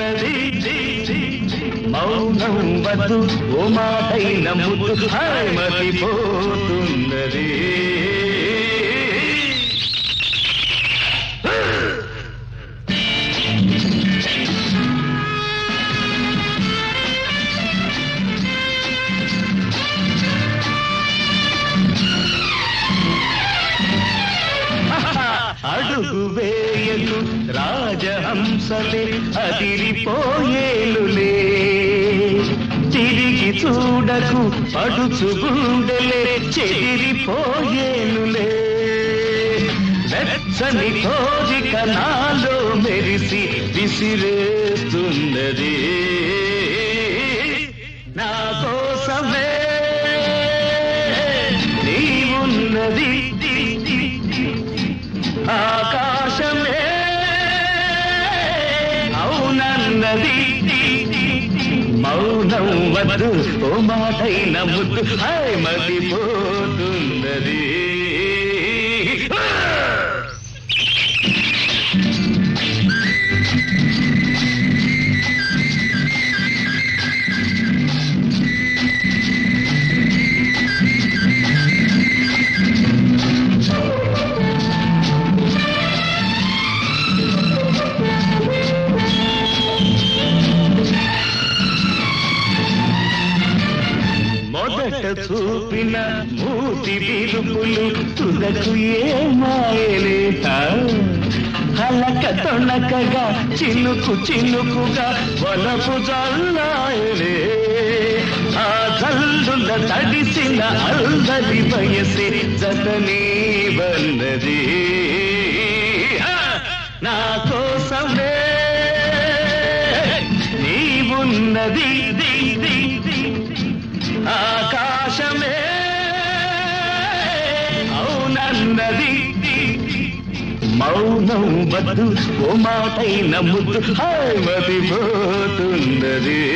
నీవున్నది మౌనం వద్దు ఓ మాటైన ముద్దు హాయ్ మతిపోతున్నది అడుగు వేయకు రాజహంసలే అదిరిపోయేలులే తిరిగి చూడకు పడుచు గుండెలే చెదిరిపోయేలులే వెచ్చని కోరిక నాలో మెరిసి విసిరేస్తున్నది నా కోసమే నీవున్నది ఆకాశమే అవునన్నది మౌనం వద్దు ఓ మాటైన ముద్దు హాయ్ మతిపోతున్నది మొదట చూపిన మూతి విరుపులు తుదకు ఏమాయలే హలక తొణకగా చినుకు చినుకుగా వలపు జల్లాయలే ఆ జల్లుల తడిసిన అల్లరి వయసే జతనీ వన్నది నా కోసమే నీవున్నది ఆకాశమే అవునన్నది మౌనం వద్దు ఓ మాటైన ముద్దు హాయ్ మతిపోతున్నది